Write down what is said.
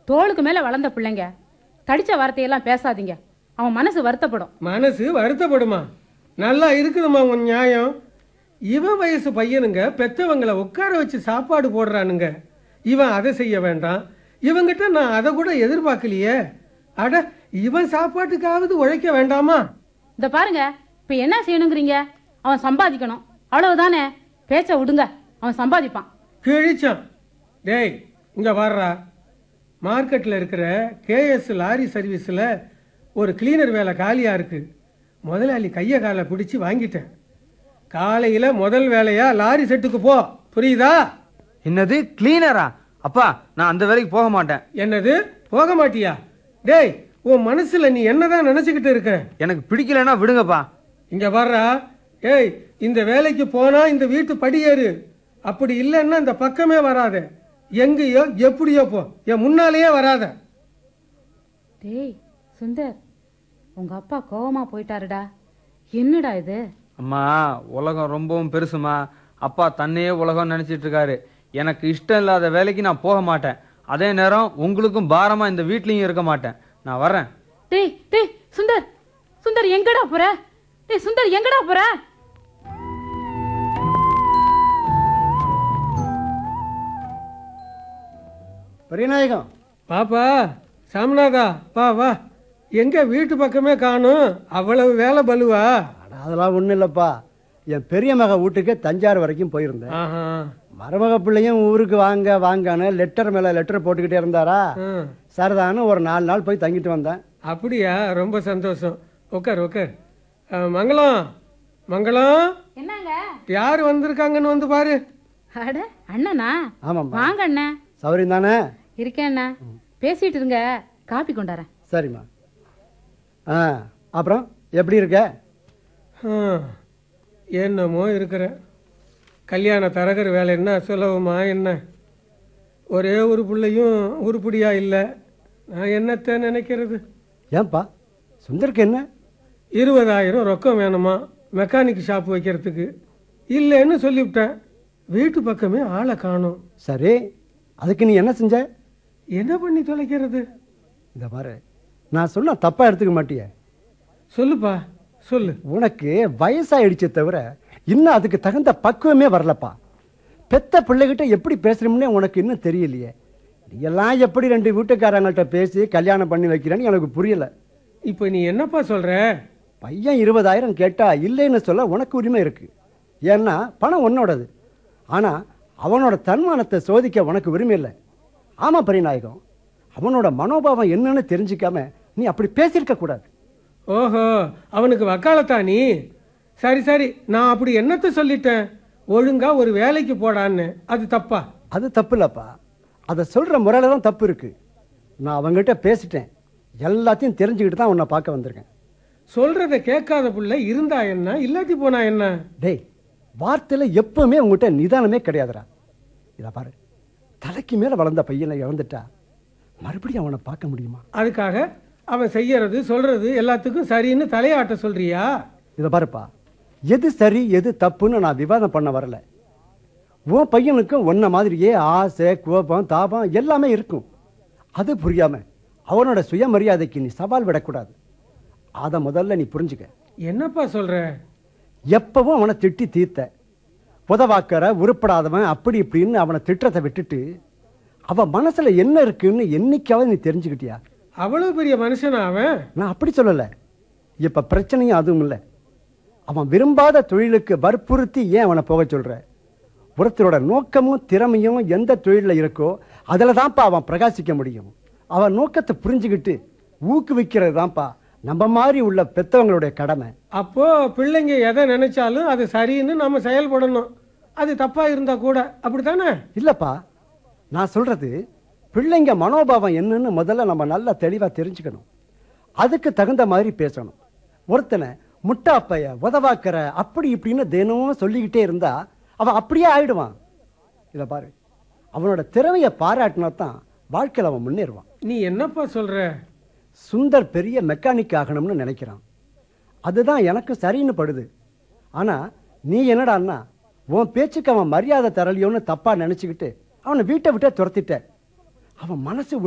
தோளுக்கு மேல வளர்ந்த பிள்ளைங்க தடிச்ச வார்த்தையெல்லாம் பேசாதீங்க அவன் மனசு வருத்தப்படும் மனசு வருத்தப்படுமா நல்லா இருக்குதுமா உன் நியாயம் இவன் வயசு பையனுங்க பெத்தவங்களை உட்கார வச்சு சாப்பாடு போடுறானுங்க இவன் அதை செய்ய வேண்டாம் இவங்கிட்ட நான் அதை கூட எதிர்பார்க்கலையே அட இவன் சாப்பாட்டுக்காவது உழைக்க வேண்டாமா இந்த பாருங்க இப்ப என்ன செய்யணுங்கிறீங்க அவன் சம்பாதிக்கணும் அவ்வளவுதானே பேச்ச விடுங்க அவன் சம்பாதிப்பான் கிழிச்சான் டேய் இங்க வர்றா மார்க்கெட்டில் இருக்கிற கேஎஸ் லாரி சர்வீஸில் ஒரு கிளீனர் வேலை காலியாக இருக்கு முதலாளி கையை காலை பிடிச்சி வாங்கிட்டேன் காலையில் முதல் வேலையா லாரி செட்டுக்கு போ புரியுதா என்னது கிளீனரா அப்பா நான் அந்த வேலைக்கு போக மாட்டேன் என்னது போக மாட்டியா டேய் உன் மனசுல நீ என்னதான் நினைச்சுக்கிட்டு இருக்க எனக்கு பிடிக்கலன்னா விடுங்கப்பா இங்க வர்றா ஏய் இந்த வேலைக்கு போனா இந்த வீட்டு படியேறு அப்படி இல்லைன்னா இந்த பக்கமே வராத எங்கேயோ எப்படியோ போ என் முன்னாலேயே வராத டேய் சுந்தர் உங்க அப்பா கோவமா போயிட்டாருடா என்னடா இது அம்மா உலகம் ரொம்பவும் பெருசுமா அப்பா தன்னையே உலகம் நினைச்சிட்டு இருக்காரு எனக்கு இஷ்டம் இல்லாத வேலைக்கு நான் போக மாட்டேன் அதே நேரம் உங்களுக்கும் பாரமா இந்த வீட்லயும் இருக்க மாட்டேன் நான் வரேன் டேய் டேய் சுந்தர் சுந்தர் எங்கடா போற டேய் சுந்தர் எங்கடா போற பெரியநாயகம் பாப்பா சாமிநாதா வா வா எங்க வீட்டு பக்கமே காணும் அவ்வளவு வேலை பலுவா அட, அதெல்லாம் ஒன்றும் இல்லைப்பா என் பெரிய மக வீட்டுக்கு தஞ்சாவூர் வரைக்கும் போயிருந்தேன் ஆஹா மருமக பிள்ளையும் ஊருக்கு வாங்க வாங்கன்னு லெட்டர் மேலே லெட்டர் போட்டுக்கிட்டே இருந்தாரா ம். சரிதான்னு ஒரு நாலு நாள் போய் தங்கிட்டு வந்தேன் அப்படியா ரொம்ப சந்தோஷம் உட்கார் உட்கார் அஹ், மங்களம் மங்களம் என்னங்க யார் வந்திருக்காங்கன்னு வந்து பாரு அட அண்ணனா ஆமாம்மா வாங்க அண்ணன் சௌரியம் தானே இருக்கேன் அண்ணா பேசிட்டு இருங்க காப்பி கொண்டாரேன் சரிம்மா ஆ அப்புறம் எப்படி இருக்க ஹம், என்னமோ இருக்கிற கல்யாண தரகர் வேலை என்ன சுலபமா என்ன ஒரே ஒரு பிள்ளையும் உருப்படியா இல்லை நான் என்னத்தை நினைக்கிறது ஏன்பா சுந்தருக்கு என்ன இருபதாயிரம் ரொக்கம் வேணுமா மெக்கானிக் ஷாப் வைக்கிறதுக்கு இல்லைன்னு சொல்லிவிட்டேன் வீட்டு பக்கமே ஆளை காணும் சரி அதுக்கு நீ என்ன செஞ்ச என்ன பண்ணி தொலைக்கிறது இந்த பாரு நான் சொன்னா தப்பாக எடுத்துக்க மாட்டியே சொல்லுப்பா சொல்லு உனக்கு வயசாயிடுச்சே தவிர இன்னும் அதுக்கு தகுந்த பக்குவமே வரலப்பா பெத்த பிள்ளைகிட்ட எப்படி பேசுறோம்னே உனக்கு இன்னும் தெரியலையே நீ எல்லாம் எப்படி ரெண்டு வீட்டுக்காரங்கள்ட்ட பேசி கல்யாணம் பண்ணி வைக்கிறேன்னு எனக்கு புரியல இப்போ நீ என்னப்பா சொல்ற பையன் இருபதாயிரம் கேட்டா இல்லைன்னு சொல்ல உனக்கு உரிமை இருக்கு ஏன்னா பணம் உன்னோடது ஆனா அவனோட தன்மானத்தை சோதிக்க உனக்கு உரிமை இல்லை ஆமா பரிநாயகம் அவனோட மனோபாவம் என்னன்னு தெரிஞ்சுக்காம நீ அப்படி பேசியிருக்க கூடாது ஓஹோ அவனுக்கு வக்காலத்தா நீ சரி சரி நான் அப்படி என்னத்த சொல்லிட்டேன் ஒழுங்கா ஒரு வேலைக்கு போடான்னு அது தப்பா அது தப்பு இல்லப்பா அதை சொல்ற முறையில தான் தப்பு இருக்கு நான் அவங்ககிட்ட பேசிட்டேன் எல்லாத்தையும் தெரிஞ்சுக்கிட்டு தான் உன்னை பார்க்க வந்திருக்கேன் சொல்றத கேட்காத புள்ள இருந்தா என்ன இல்லாட்டி போனா என்ன டேய் வார்த்தையில் எப்பவுமே உங்ககிட்ட நிதானமே கிடையாதுடா இதை பாரு தலைக்கு மேலே வளர்ந்த பையனை இழந்துட்டா மறுபடியும் அவனை பார்க்க முடியுமா அதுக்காக அவன் செய்யறது சொல்றது எல்லாத்துக்கும் சரின்னு தலையாட்ட சொல்றியா இதை பாருப்பா எது சரி எது தப்புன்னு நான் விவாதம் பண்ண வரல உன் பையனுக்கும் உன்ன மாதிரியே ஆசை கோபம் தாபம் எல்லாமே இருக்கும் அது புரியாம அவனோட சுயமரியாதைக்கு நீ சவால் விடக்கூடாது அதை முதல்ல நீ புரிஞ்சுக்க என்னப்பா சொல்ற எப்பவும் அவனை திட்டி தீர்த்த புதவாக்கற உருப்படாதவன் அப்படி இப்படின்னு அவனை திட்டத்தை விட்டுட்டு அவன் மனசுல என்ன இருக்குன்னு என்னைக்காவது நீ தெரிஞ்சுக்கிட்டியா அவ்வளவு பெரிய மனுஷனா அவன் நான் அப்படி சொல்லல இப்ப பிரச்சனையும் அதுவும் இல்லை அவன் விரும்பாத தொழிலுக்கு வற்புறுத்தி ஏன் அவனை போக சொல்ற ஒருத்தரோட நோக்கமும் திறமையும் எந்த தொழிலில் இருக்கோ அதில் தான்ப்பா அவன் பிரகாசிக்க முடியும் அவன் நோக்கத்தை புரிஞ்சுக்கிட்டு ஊக்குவிக்கிறது தான்ப்பா நம்ம மாதிரி உள்ள பெத்தவங்களுடைய கடமை அப்போ பிள்ளைங்க எதை நினைச்சாலும் அது சரின்னு நம்ம செயல்படணும் அது தப்பா இருந்தா கூட அப்படித்தானே இல்லப்பா நான் சொல்றது பிள்ளைங்க மனோபாவம் என்னன்னு முதல்ல நம்ம நல்லா தெளிவா தெரிஞ்சுக்கணும் அதுக்கு தகுந்த மாதிரி பேசணும் ஒருத்தனை முட்டாப்பைய உதவாக்கிற அப்படி இப்படின்னு தினமும் சொல்லிக்கிட்டே இருந்தா அவன் அப்படியே ஆயிடுவான் இதை பாரு அவனோட திறமையை பாராட்டினா தான் வாழ்க்கையில் அவன் முன்னேறுவான் நீ என்னப்பா சொல்ற சுந்தர் பெரிய மெக்கானிக் ஆகணும்னு நினைக்கிறான் அதுதான் எனக்கு சரின்னு படுது ஆனா நீ என்னடான்னா உன் பேச்சுக்கு அவன் மரியாதை தரலையோன்னு தப்பா நினைச்சுக்கிட்டு அவனை வீட்டை விட்டே துரத்திட்ட அவன் மனசு